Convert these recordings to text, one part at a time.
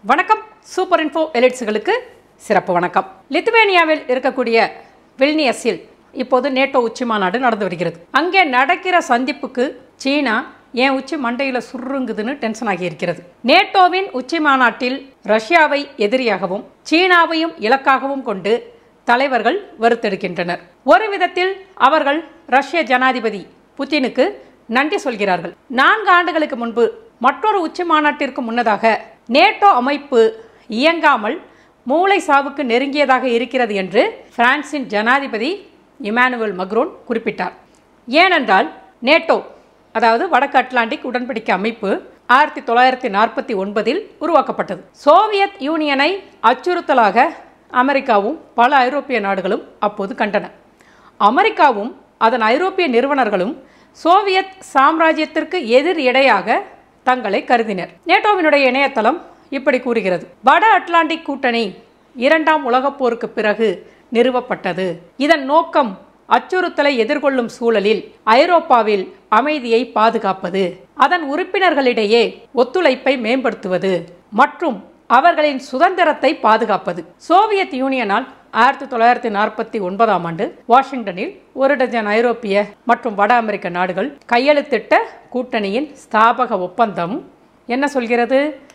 வணக்கம் super info எலிட்ஸுகளுக்கு சிறப்பு வணக்கம் லித்துவேனியாவில் இருக்கக்கூடிய வில்னியஸில் இப்போது நேட்டோ உச்சி மாநாடு நடந்து வருகிறது அங்கே நடக்கிற சந்திப்புக்கு சீனா ஏன் உச்சி மண்டையில் சுருங்குதுன்னு டென்ஷன் ஆகி இருக்கிறது நேட்டோவின் உச்சி மாநாட்டில் ரஷ்யாவை எதிரியாகவும் சீனாவையும் இலக்காகவும் கொண்டு தலைவர்கள் வறுத்தெடுக்கின்றனர் ஒரு விதத்தில் அவர்கள் ரஷ்ய ஜனாதிபதி புதினுக்கு நன்றி சொல்கிறார்கள் நான்கு ஆண்டுகளுக்கு முன்பு மற்றொரு உச்சி மாநாட்டிற்கு முன்னதாக நேட்டோ அமைப்பு இயங்காமல் மூளை சாவுக்கு நெருங்கியதாக இருக்கிறது என்று பிரான்சின் ஜனாதிபதி இமானுவேல் மக்ரோன் குறிப்பிட்டார் ஏனென்றால் நேட்டோ அதாவது வடக்கு அட்லாண்டிக் உடன்படிக்கை அமைப்பு ஆயிரத்தி தொள்ளாயிரத்தி நாற்பத்தி ஒன்பதில் உருவாக்கப்பட்டது சோவியத் யூனியனை அச்சுறுத்தலாக அமெரிக்காவும் பல ஐரோப்பிய நாடுகளும் அப்போது கண்டன அமெரிக்காவும் அதன் ஐரோப்பிய நிறுவனர்களும் சோவியத் சாம்ராஜ்யத்திற்கு எதிர் இடையாக தங்களை கருதினர் நேட்டோவினுடைய இணையதளம் இப்படி கூறுகிறது வட அட்லாண்டிக் கூட்டணி இரண்டாம் உலகப் போருக்கு பிறகு நிறுவப்பட்டது இதன் நோக்கம் அச்சுறுத்தலை எதிர்கொள்ளும் சூழலில் ஐரோப்பாவில் அமைதியை பாதுகாப்பது அதன் உறுப்பினர்களிடையே ஒத்துழைப்பை மேம்படுத்துவது மற்றும் அவர்களின் சுதந்திரத்தை பாதுகாப்பது சோவியத் யூனியனால் ஆயிரத்தி தொள்ளாயிரத்தி நாற்பத்தி ஒன்பதாம் ஆண்டு வாஷிங்டனில் ஒரு டஜன் ஐரோப்பிய மற்றும் வட அமெரிக்க நாடுகள் கையெழுத்திட்ட கூட்டணியின் ஸ்தாபக ஒப்பந்தம் என்ன சொல்கிறது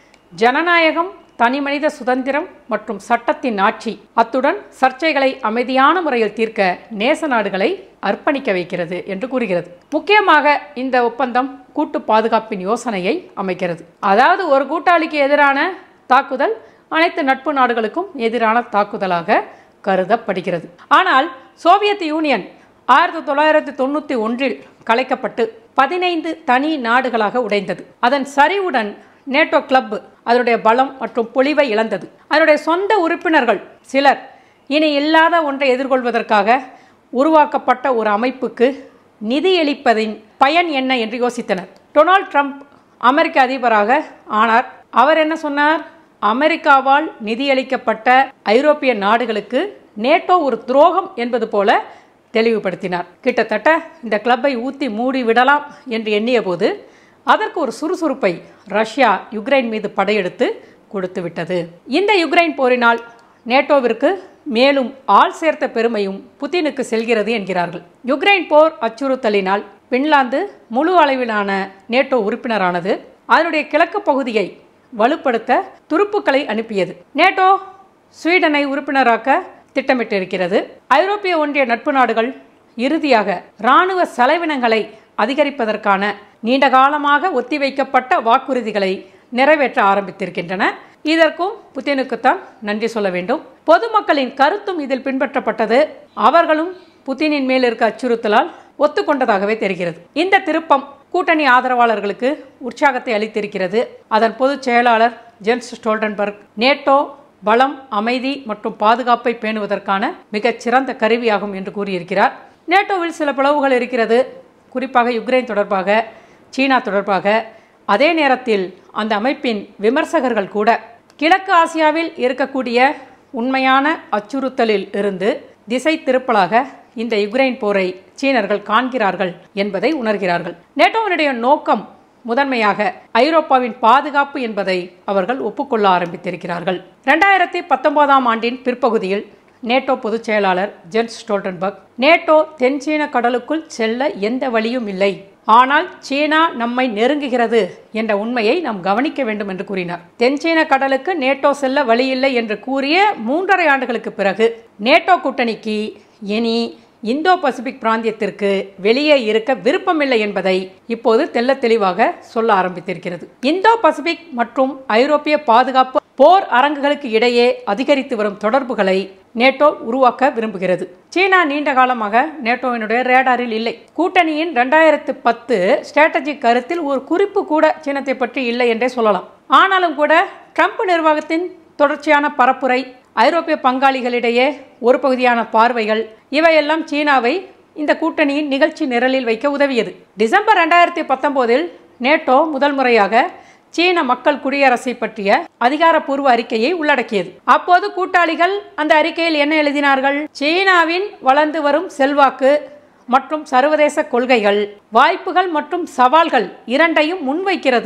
ஜனநாயகம் தனிமனித சுதந்திரம் மற்றும் சட்டத்தின் ஆட்சி அத்துடன் சர்ச்சைகளை அமைதியான முறையில் தீர்க்க நேச நாடுகளை அர்ப்பணிக்க வைக்கிறது என்று கூறுகிறது முக்கியமாக இந்த ஒப்பந்தம் கூட்டு பாதுகாப்பின் யோசனையை அமைக்கிறது அதாவது ஒரு கூட்டாளிக்கு எதிரான தாக்குதல் அனைத்து நட்பு நாடுகளுக்கும் எதிரான தாக்குதலாக கருதப்படுகிறது ஆனால் சோவியத் யூனியன் ஆயிரத்தி தொள்ளாயிரத்தி தொண்ணூற்றி ஒன்றில் கலைக்கப்பட்டு பதினைந்து தனி நாடுகளாக உடைந்தது அதன் சரிவுடன் நேட்டோ கிளப் அதனுடைய பலம் மற்றும் பொலிவை இழந்தது அதனுடைய சொந்த உறுப்பினர்கள் சிலர் இனி இல்லாத ஒன்றை எதிர்கொள்வதற்காக உருவாக்கப்பட்ட ஒரு அமைப்புக்கு நிதியளிப்பதின் பயன் என்ன என்று யோசித்தனர் டொனால்ட் ட்ரம்ப் அமெரிக்க அதிபராக ஆனார் அவர் என்ன சொன்னார் அமெரிக்காவால் நிதியளிக்கப்பட்ட ஐரோப்பிய நாடுகளுக்கு நேட்டோ ஒரு துரோகம் என்பது போல தெளிவுபடுத்தினார் கிட்டத்தட்ட இந்த கிளப்பை ஊத்தி மூடி விடலாம் என்று எண்ணிய போது அதற்கு ஒரு சுறுசுறுப்பை ரஷ்யா யுக்ரைன் மீது படையெடுத்து கொடுத்து விட்டது இந்த யுக்ரைன் போரினால் நேட்டோவிற்கு மேலும் ஆள் சேர்த்த பெருமையும் புதினுக்கு செல்கிறது என்கிறார்கள் யுக்ரைன் போர் அச்சுறுத்தலினால் பின்லாந்து முழு அளவிலான நேட்டோ உறுப்பினரானது அதனுடைய கிழக்கு பகுதியை வலுப்படுத்த துருப்புக்களை அனுப்பியது நேட்டோ ஸ்வீடனை உறுப்பினராக்க திட்டமிட்டிருக்கிறது ஐரோப்பிய ஒன்றிய நட்பு நாடுகள் இறுதியாக இராணுவ செலவினங்களை அதிகரிப்பதற்கான நீண்ட காலமாக ஒத்திவைக்கப்பட்ட வாக்குறுதிகளை நிறைவேற்ற ஆரம்பித்திருக்கின்றன இதற்கும் புதினுக்குத்தான் நன்றி சொல்ல வேண்டும் பொதுமக்களின் கருத்தும் இதில் பின்பற்றப்பட்டது அவர்களும் புதினின் மேல் இருக்க அச்சுறுத்தலால் ஒத்துக்கொண்டதாகவே தெரிகிறது இந்த திருப்பம் கூட்டணி ஆதரவாளர்களுக்கு உற்சாகத்தை அளித்திருக்கிறது அதன் பொதுச் செயலாளர் ஜென்ஸ் ஸ்டோல்டன்பர்க் நேட்டோ பலம் அமைதி மற்றும் பாதுகாப்பை பேணுவதற்கான மிகச் சிறந்த கருவியாகும் என்று கூறியிருக்கிறார் நேட்டோவில் சில பிளவுகள் இருக்கிறது குறிப்பாக யுக்ரைன் தொடர்பாக சீனா தொடர்பாக அதே நேரத்தில் அந்த அமைப்பின் விமர்சகர்கள் கூட கிழக்கு ஆசியாவில் இருக்கக்கூடிய உண்மையான அச்சுறுத்தலில் இருந்து திசை திருப்பலாக இந்த யுக்ரைன் போரை சீனர்கள் காண்கிறார்கள் என்பதை உணர்கிறார்கள் நேட்டோவினுடைய நோக்கம் முதன்மையாக ஐரோப்பாவின் பாதுகாப்பு என்பதை அவர்கள் ஒப்புக்கொள்ள ஆரம்பித்திருக்கிறார்கள் ரெண்டாயிரத்தி பத்தொன்பதாம் ஆண்டின் பிற்பகுதியில் நேட்டோ பொதுச் செயலாளர் ஜென்ஸ் ஸ்டோல்டன்பர்க் நேட்டோ தென்சீன கடலுக்குள் செல்ல எந்த வழியும் இல்லை ஆனால் சீனா நம்மை நெருங்குகிறது என்ற உண்மையை நாம் கவனிக்க வேண்டும் என்று கூறினார் தென்சீன கடலுக்கு நேட்டோ செல்ல வழியில்லை என்று கூறிய மூன்றரை ஆண்டுகளுக்கு பிறகு நேட்டோ கூட்டணிக்கு இனி இந்தோ பசிபிக் பிராந்தியத்திற்கு வெளியே இருக்க விருப்பமில்லை என்பதை இப்போது தெல்ல தெளிவாக சொல்ல ஆரம்பித்திருக்கிறது இந்தோ பசிபிக் மற்றும் ஐரோப்பிய பாதுகாப்பு போர் அரங்குகளுக்கு இடையே அதிகரித்து வரும் தொடர்புகளை நேட்டோ உருவாக்க விரும்புகிறது சீனா நீண்ட காலமாக நேட்டோவினுடைய ரேடாரில் இல்லை கூட்டணியின் ரெண்டாயிரத்து பத்து ஸ்ட்ராட்டஜிக் கருத்தில் ஒரு குறிப்பு கூட சீனத்தை பற்றி இல்லை என்றே சொல்லலாம் ஆனாலும் கூட ட்ரம்ப் நிர்வாகத்தின் தொடர்ச்சியான பரப்புரை ஐரோப்பிய பங்காளிகளிடையே ஒரு பகுதியான பார்வைகள் இவையெல்லாம் சீனாவை இந்த கூட்டணியின் நிகழ்ச்சி நிரலில் வைக்க உதவியது டிசம்பர் ரெண்டாயிரத்தி பத்தொம்போதில் நேட்டோ முதல் முறையாக சீன மக்கள் குடியரசை பற்றிய அதிகாரப்பூர்வ அறிக்கையை உள்ளடக்கியது அப்போது கூட்டாளிகள் அந்த அறிக்கையில் என்ன எழுதினார்கள் சீனாவின் வளர்ந்து வரும் செல்வாக்கு மற்றும் சர்வதேச கொள்கைகள் வாய்ப்புகள் மற்றும் சவால்கள் இரண்டையும் முன்வைக்கிறது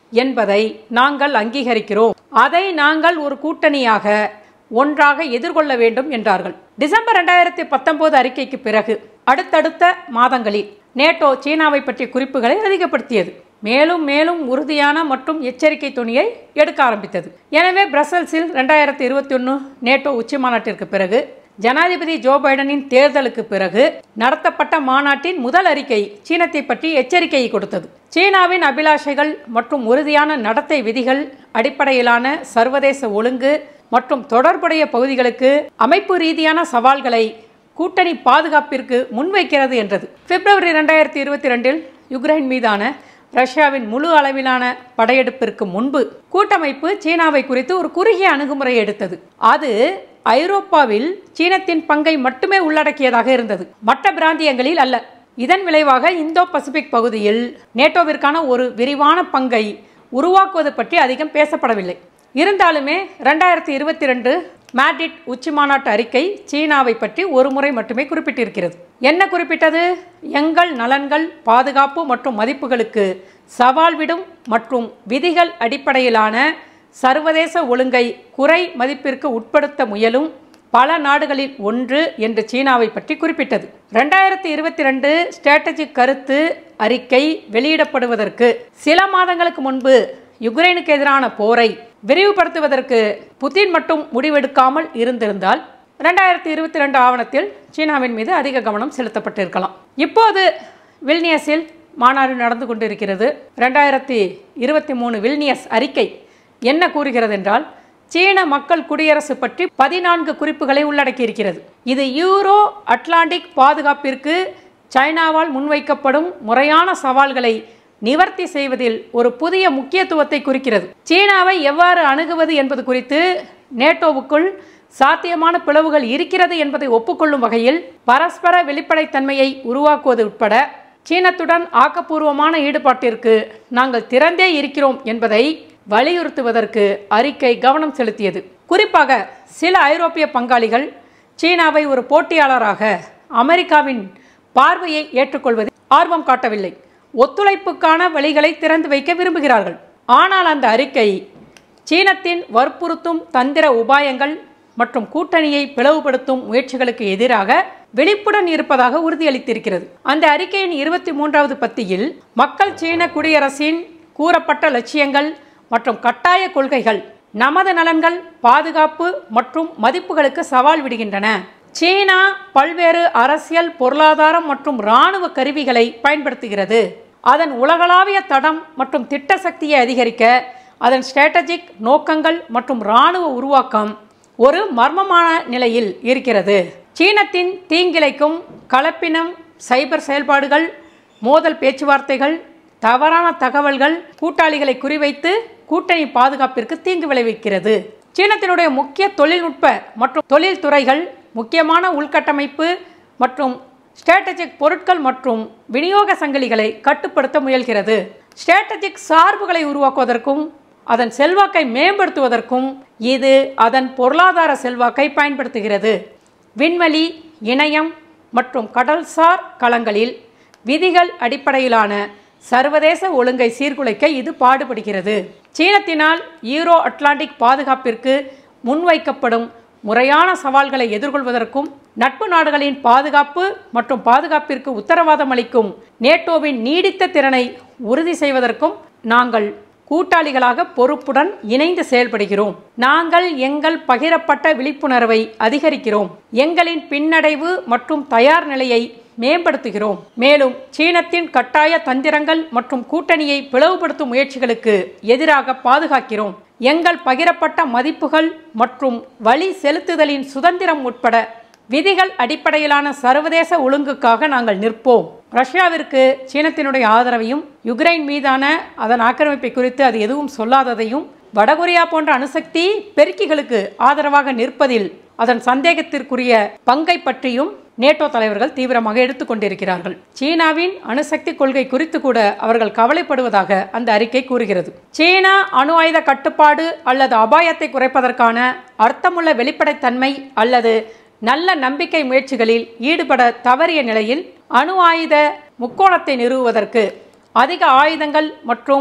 என்பதை நாங்கள் அங்கீகரிக்கிறோம் அதை நாங்கள் ஒரு கூட்டணியாக ஒன்றாக எதிர்கொள்ள வேண்டும் என்றார்கள் டிசம்பர் ரெண்டாயிரத்தி பத்தொன்பது அறிக்கைக்கு பிறகு அடுத்தடுத்த மாதங்களில் நேட்டோ சீனாவை பற்றிய குறிப்புகளை அதிகப்படுத்தியது மேலும் மேலும் உறுதியான மற்றும் எச்சரிக்கை துணியை எடுக்க ஆரம்பித்தது எனவே பிரசல்ஸில் ரெண்டாயிரத்தி இருபத்தி ஒன்று நேட்டோ உச்சி மாநாட்டிற்கு பிறகு ஜனாதிபதி ஜோ பைடனின் தேர்தலுக்கு பிறகு நடத்தப்பட்ட மாநாட்டின் முதல் அறிக்கை சீனத்தை பற்றி எச்சரிக்கையை கொடுத்தது சீனாவின் அபிலாஷைகள் மற்றும் உறுதியான நடத்தை விதிகள் அடிப்படையிலான சர்வதேச ஒழுங்கு மற்றும் தொடர்புடைய பகுதிகளுக்கு அமைப்பு ரீதியான சவால்களை கூட்டணி பாதுகாப்பிற்கு முன்வைக்கிறது என்றது பிப்ரவரி ரெண்டாயிரத்தி இருபத்தி ரெண்டில் யுக்ரைன் மீதான ரஷ்யாவின் முழு அளவிலான படையெடுப்பிற்கு முன்பு கூட்டமைப்பு சீனாவை குறித்து ஒரு குறுகிய அணுகுமுறை எடுத்தது அது ஐரோப்பாவில் சீனத்தின் பங்கை மட்டுமே உள்ளடக்கியதாக இருந்தது மற்ற பிராந்தியங்களில் அல்ல இதன் விளைவாக இந்தோ பசிபிக் பகுதியில் நேட்டோவிற்கான ஒரு விரிவான பங்கை உருவாக்குவது பற்றி அதிகம் பேசப்படவில்லை இருந்தாலுமே ரெண்டாயிரத்தி இருபத்தி ரெண்டு மேட்ரிட் உச்சி மாநாட்டு அறிக்கை சீனாவை பற்றி ஒரு முறை மட்டுமே குறிப்பிட்டிருக்கிறது என்ன குறிப்பிட்டது எங்கள் நலன்கள் பாதுகாப்பு மற்றும் மதிப்புகளுக்கு சவால் விடும் மற்றும் விதிகள் அடிப்படையிலான சர்வதேச ஒழுங்கை குறை மதிப்பிற்கு உட்படுத்த முயலும் பல நாடுகளில் ஒன்று என்று சீனாவை பற்றி குறிப்பிட்டது ரெண்டாயிரத்தி இருபத்தி ரெண்டு ஸ்ட்ராட்டஜிக் கருத்து அறிக்கை வெளியிடப்படுவதற்கு சில மாதங்களுக்கு முன்பு யுக்ரைனுக்கு எதிரான போரை விரிவுபடுத்துவதற்கு புதின் மட்டும் முடிவெடுக்காமல் இருந்திருந்தால் ரெண்டாயிரத்தி இருபத்தி ரெண்டு ஆவணத்தில் சீனாவின் மீது அதிக கவனம் செலுத்தப்பட்டிருக்கலாம் இப்போது வில்னியஸில் மாநாடு நடந்து கொண்டிருக்கிறது ரெண்டாயிரத்தி இருபத்தி மூணு வில்னியஸ் அறிக்கை என்ன கூறுகிறது என்றால் சீன மக்கள் குடியரசு பற்றி பதினான்கு குறிப்புகளை உள்ளடக்கியிருக்கிறது இது யூரோ அட்லாண்டிக் பாதுகாப்பிற்கு சைனாவால் முன்வைக்கப்படும் முறையான சவால்களை நிவர்த்தி செய்வதில் ஒரு புதிய முக்கியத்துவத்தை குறிக்கிறது சீனாவை எவ்வாறு அணுகுவது என்பது குறித்து நேட்டோவுக்குள் சாத்தியமான பிளவுகள் இருக்கிறது என்பதை ஒப்புக்கொள்ளும் வகையில் பரஸ்பர வெளிப்படைத்தன்மையை உருவாக்குவது உட்பட சீனத்துடன் ஆக்கப்பூர்வமான ஈடுபாட்டிற்கு நாங்கள் திறந்தே இருக்கிறோம் என்பதை வலியுறுத்துவதற்கு அறிக்கை கவனம் செலுத்தியது குறிப்பாக சில ஐரோப்பிய பங்காளிகள் சீனாவை ஒரு போட்டியாளராக அமெரிக்காவின் பார்வையை ஏற்றுக்கொள்வதில் ஆர்வம் காட்டவில்லை ஒத்துழைப்புக்கான வழிகளை திறந்து வைக்க விரும்புகிறார்கள் ஆனால் அந்த அறிக்கை சீனத்தின் வற்புறுத்தும் தந்திர உபாயங்கள் மற்றும் கூட்டணியை பிளவுபடுத்தும் முயற்சிகளுக்கு எதிராக விழிப்புடன் இருப்பதாக உறுதியளித்திருக்கிறது அந்த அறிக்கையின் இருபத்தி மூன்றாவது பத்தியில் மக்கள் சீன குடியரசின் கூறப்பட்ட லட்சியங்கள் மற்றும் கட்டாய கொள்கைகள் நமது நலன்கள் பாதுகாப்பு மற்றும் மதிப்புகளுக்கு சவால் விடுகின்றன சீனா பல்வேறு அரசியல் பொருளாதாரம் மற்றும் இராணுவ கருவிகளை பயன்படுத்துகிறது அதன் உலகளாவிய தடம் மற்றும் திட்ட சக்தியை அதிகரிக்க அதன் ஸ்ட்ராட்டஜிக் நோக்கங்கள் மற்றும் இராணுவ உருவாக்கம் ஒரு மர்மமான நிலையில் இருக்கிறது சீனத்தின் தீங்கிழைக்கும் கலப்பினம் சைபர் செயல்பாடுகள் மோதல் பேச்சுவார்த்தைகள் தவறான தகவல்கள் கூட்டாளிகளை குறிவைத்து கூட்டணி பாதுகாப்பிற்கு தீங்கு விளைவிக்கிறது சீனத்தினுடைய முக்கிய தொழில்நுட்ப மற்றும் தொழில் துறைகள் முக்கியமான உள்கட்டமைப்பு மற்றும் ஸ்ட்ராட்டஜிக் பொருட்கள் மற்றும் விநியோக சங்கிலிகளை கட்டுப்படுத்த முயல்கிறது ஸ்ட்ராட்டஜிக் சார்புகளை உருவாக்குவதற்கும் அதன் செல்வாக்கை மேம்படுத்துவதற்கும் இது அதன் பொருளாதார செல்வாக்கை பயன்படுத்துகிறது விண்வெளி இணையம் மற்றும் கடல்சார் களங்களில் விதிகள் அடிப்படையிலான சர்வதேச ஒழுங்கை சீர்குலைக்க இது பாடுபடுகிறது சீனத்தினால் ஈரோ அட்லாண்டிக் பாதுகாப்பிற்கு முன்வைக்கப்படும் முறையான சவால்களை எதிர்கொள்வதற்கும் நட்பு நாடுகளின் பாதுகாப்பு மற்றும் பாதுகாப்பிற்கு உத்தரவாதம் அளிக்கும் நேட்டோவின் நீடித்த திறனை உறுதி செய்வதற்கும் நாங்கள் கூட்டாளிகளாக பொறுப்புடன் இணைந்து செயல்படுகிறோம் நாங்கள் எங்கள் பகிரப்பட்ட விழிப்புணர்வை அதிகரிக்கிறோம் எங்களின் பின்னடைவு மற்றும் தயார் நிலையை மேம்படுத்துகிறோம் மேலும் சீனத்தின் கட்டாய தந்திரங்கள் மற்றும் கூட்டணியை பிளவுபடுத்தும் முயற்சிகளுக்கு எதிராக பாதுகாக்கிறோம் எங்கள் பகிரப்பட்ட மதிப்புகள் மற்றும் வழி செலுத்துதலின் சுதந்திரம் உட்பட விதிகள் அடிப்படையிலான சர்வதேச ஒழுங்குக்காக நாங்கள் நிற்போம் ரஷ்யாவிற்கு சீனத்தினுடைய ஆதரவையும் யுக்ரைன் மீதான அதன் ஆக்கிரமிப்பை குறித்து அது எதுவும் சொல்லாததையும் வடகொரியா போன்ற அணுசக்தி பெருக்கிகளுக்கு ஆதரவாக நிற்பதில் அதன் சந்தேகத்திற்குரிய பங்கை பற்றியும் நேட்டோ தலைவர்கள் தீவிரமாக எடுத்துக்கொண்டிருக்கிறார்கள் சீனாவின் அணுசக்தி கொள்கை குறித்து கூட அவர்கள் கவலைப்படுவதாக அந்த அறிக்கை கூறுகிறது சீனா அணு ஆயுத கட்டுப்பாடு அல்லது அபாயத்தை குறைப்பதற்கான அர்த்தமுள்ள வெளிப்படைத்தன்மை அல்லது நல்ல நம்பிக்கை முயற்சிகளில் ஈடுபட தவறிய நிலையில் அணு ஆயுத முக்கோணத்தை நிறுவுவதற்கு அதிக ஆயுதங்கள் மற்றும்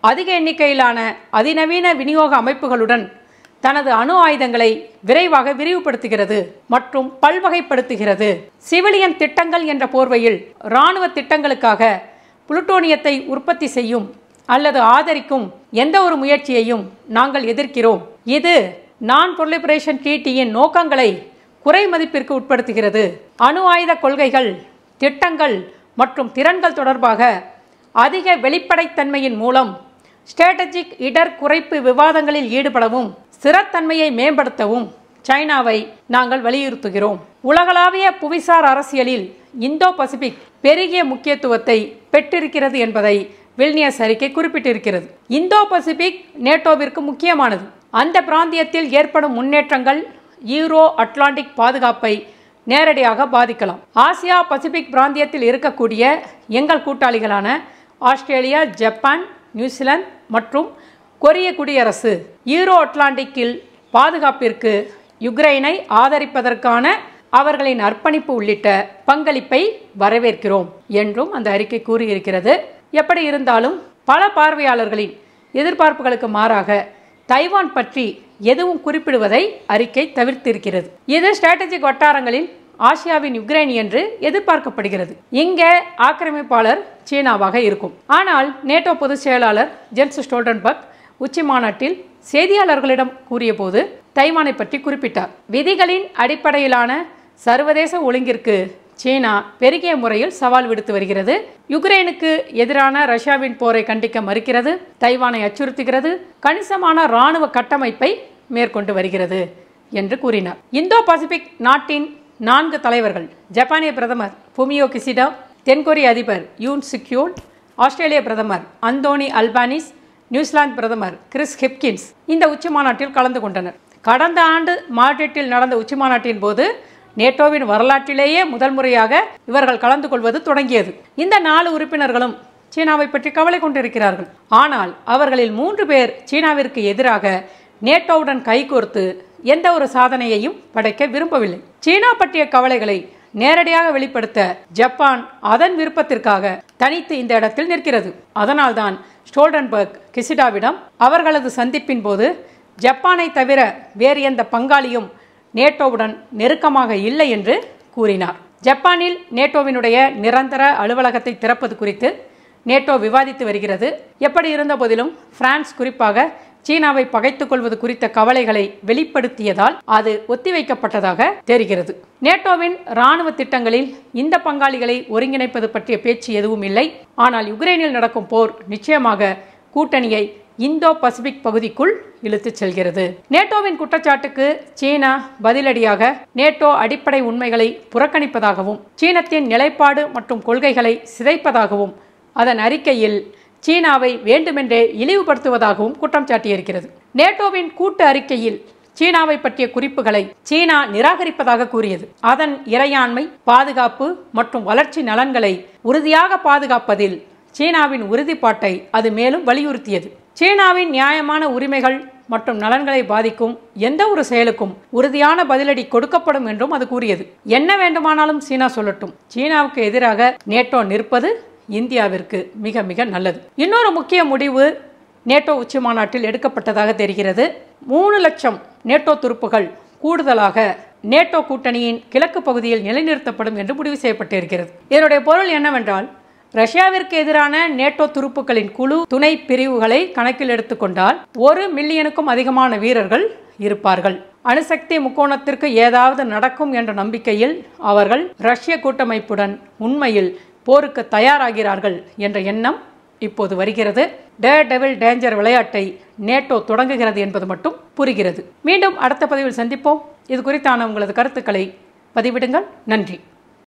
அதிக எண்ணிக்கையிலான அதிநவீன விநியோக அமைப்புகளுடன் தனது அணு ஆயுதங்களை விரைவாக விரிவுபடுத்துகிறது மற்றும் பல்வகைப்படுத்துகிறது சிவிலியன் திட்டங்கள் என்ற போர்வையில் இராணுவ திட்டங்களுக்காக புளுட்டோனியத்தை உற்பத்தி செய்யும் அல்லது ஆதரிக்கும் எந்த ஒரு முயற்சியையும் நாங்கள் எதிர்க்கிறோம் இது நான் பொலிபரேஷன் ட்ரீட்டியின் நோக்கங்களை குறை மதிப்பிற்கு உட்படுத்துகிறது அணு ஆயுத கொள்கைகள் திட்டங்கள் மற்றும் திறன்கள் தொடர்பாக அதிக வெளிப்படைத்தன்மையின் மூலம் ஸ்ட்ராட்டஜிக் இடர் குறைப்பு விவாதங்களில் ஈடுபடவும் ஸ்திரத்தன்மையை மேம்படுத்தவும் சைனாவை நாங்கள் வலியுறுத்துகிறோம் உலகளாவிய புவிசார் அரசியலில் இந்தோ பசிபிக் பெருகிய முக்கியத்துவத்தை பெற்றிருக்கிறது என்பதை வில்னியஸ் அறிக்கை குறிப்பிட்டிருக்கிறது இந்தோ பசிபிக் நேட்டோவிற்கு முக்கியமானது அந்த பிராந்தியத்தில் ஏற்படும் முன்னேற்றங்கள் ஈரோ அட்லாண்டிக் பாதுகாப்பை நேரடியாக பாதிக்கலாம் ஆசியா பசிபிக் பிராந்தியத்தில் இருக்கக்கூடிய எங்கள் கூட்டாளிகளான ஆஸ்திரேலியா ஜப்பான் நியூசிலாந்து மற்றும் கொரிய குடியரசு ஈரோ அட்லாண்டிக்கில் பாதுகாப்பிற்கு யுக்ரைனை ஆதரிப்பதற்கான அவர்களின் அர்ப்பணிப்பு உள்ளிட்ட பங்களிப்பை வரவேற்கிறோம் என்றும் அந்த அறிக்கை கூறியிருக்கிறது எப்படி இருந்தாலும் பல பார்வையாளர்களின் எதிர்பார்ப்புகளுக்கு மாறாக தைவான் பற்றி எதுவும் குறிப்பிடுவதை அறிக்கை தவிர்த்திருக்கிறது இது ஸ்ட்ராட்டஜிக் வட்டாரங்களில் ஆசியாவின் யுக்ரைன் என்று எதிர்பார்க்கப்படுகிறது இங்கே ஆக்கிரமிப்பாளர் சீனாவாக இருக்கும் ஆனால் நேட்டோ பொதுச் செயலாளர் ஜென்ஸ் ஸ்டோல்டன்பர்க் உச்சி மாநாட்டில் செய்தியாளர்களிடம் கூறியபோது தைவானை பற்றி குறிப்பிட்டார் விதிகளின் அடிப்படையிலான சர்வதேச ஒழுங்கிற்கு சீனா பெருகிய முறையில் சவால் விடுத்து வருகிறது யுக்ரைனுக்கு எதிரான ரஷ்யாவின் போரை கண்டிக்க மறுக்கிறது தைவானை அச்சுறுத்துகிறது கணிசமான இராணுவ கட்டமைப்பை மேற்கொண்டு வருகிறது என்று கூறினார் இந்தோ பசிபிக் நாட்டின் நான்கு தலைவர்கள் ஜப்பானிய பிரதமர் ஃபுமியோ கிசிடா தென்கொரிய அதிபர் யூன் சிக்யூல் ஆஸ்திரேலிய பிரதமர் அந்தோனி அல்பானிஸ் நியூசிலாந்து பிரதமர் கிறிஸ் ஹிப்கின்ஸ் இந்த உச்சி மாநாட்டில் கலந்து கொண்டனர் கடந்த ஆண்டு மாட்ரிட்டில் நடந்த உச்சி மாநாட்டின் போது நேட்டோவின் வரலாற்றிலேயே முதல் முறையாக இவர்கள் கலந்து கொள்வது தொடங்கியது இந்த நாலு உறுப்பினர்களும் சீனாவை பற்றி கவலை கொண்டிருக்கிறார்கள் ஆனால் அவர்களில் மூன்று பேர் சீனாவிற்கு எதிராக நேட்டோவுடன் கைகோர்த்து எந்த ஒரு சாதனையையும் படைக்க விரும்பவில்லை சீனா பற்றிய கவலைகளை நேரடியாக வெளிப்படுத்த ஜப்பான் அதன் விருப்பத்திற்காக தனித்து இந்த இடத்தில் நிற்கிறது அதனால்தான் ஸ்டோல்டன்பர்க் கிசிடாவிடம் அவர்களது சந்திப்பின் போது ஜப்பானை தவிர வேறு எந்த பங்காளியும் நேட்டோவுடன் நெருக்கமாக இல்லை என்று கூறினார் ஜப்பானில் நேட்டோவினுடைய நிரந்தர அலுவலகத்தை திறப்பது குறித்து நேட்டோ விவாதித்து வருகிறது எப்படி இருந்த போதிலும் பிரான்ஸ் குறிப்பாக சீனாவை பகைத்துக் கொள்வது குறித்த கவலைகளை வெளிப்படுத்தியதால் அது ஒத்திவைக்கப்பட்டதாக தெரிகிறது நேட்டோவின் இராணுவ திட்டங்களில் இந்த பங்காளிகளை ஒருங்கிணைப்பது பற்றிய பேச்சு எதுவும் இல்லை ஆனால் யுக்ரைனில் நடக்கும் போர் நிச்சயமாக கூட்டணியை இந்தோ பசிபிக் பகுதிக்குள் இழுத்துச் செல்கிறது நேட்டோவின் குற்றச்சாட்டுக்கு சீனா பதிலடியாக நேட்டோ அடிப்படை உண்மைகளை புறக்கணிப்பதாகவும் சீனத்தின் நிலைப்பாடு மற்றும் கொள்கைகளை சிதைப்பதாகவும் அதன் அறிக்கையில் சீனாவை வேண்டுமென்றே இழிவுபடுத்துவதாகவும் குற்றம் சாட்டியிருக்கிறது நேட்டோவின் கூட்டு அறிக்கையில் சீனாவை பற்றிய குறிப்புகளை சீனா நிராகரிப்பதாக கூறியது அதன் இறையாண்மை பாதுகாப்பு மற்றும் வளர்ச்சி நலன்களை உறுதியாக பாதுகாப்பதில் சீனாவின் உறுதிப்பாட்டை அது மேலும் வலியுறுத்தியது சீனாவின் நியாயமான உரிமைகள் மற்றும் நலன்களை பாதிக்கும் எந்த ஒரு செயலுக்கும் உறுதியான பதிலடி கொடுக்கப்படும் என்றும் அது கூறியது என்ன வேண்டுமானாலும் சீனா சொல்லட்டும் சீனாவுக்கு எதிராக நேட்டோ நிற்பது இந்தியாவிற்கு மிக மிக நல்லது இன்னொரு முக்கிய முடிவு நேட்டோ உச்சி மாநாட்டில் எடுக்கப்பட்டதாக தெரிகிறது மூணு லட்சம் நேட்டோ துருப்புகள் கூடுதலாக நேட்டோ கூட்டணியின் கிழக்கு பகுதியில் நிலைநிறுத்தப்படும் என்று முடிவு செய்யப்பட்டிருக்கிறது இதனுடைய பொருள் என்னவென்றால் ரஷ்யாவிற்கு எதிரான நேட்டோ துருப்புக்களின் குழு துணை பிரிவுகளை கணக்கில் எடுத்துக்கொண்டால் ஒரு மில்லியனுக்கும் அதிகமான வீரர்கள் இருப்பார்கள் அணுசக்தி முக்கோணத்திற்கு ஏதாவது நடக்கும் என்ற நம்பிக்கையில் அவர்கள் ரஷ்ய கூட்டமைப்புடன் உண்மையில் போருக்கு தயாராகிறார்கள் என்ற எண்ணம் இப்போது வருகிறது டே டெவில் டேஞ்சர் விளையாட்டை நேட்டோ தொடங்குகிறது என்பது மட்டும் புரிகிறது மீண்டும் அடுத்த பதிவில் சந்திப்போம் இது குறித்தான உங்களது கருத்துக்களை பதிவிடுங்கள் நன்றி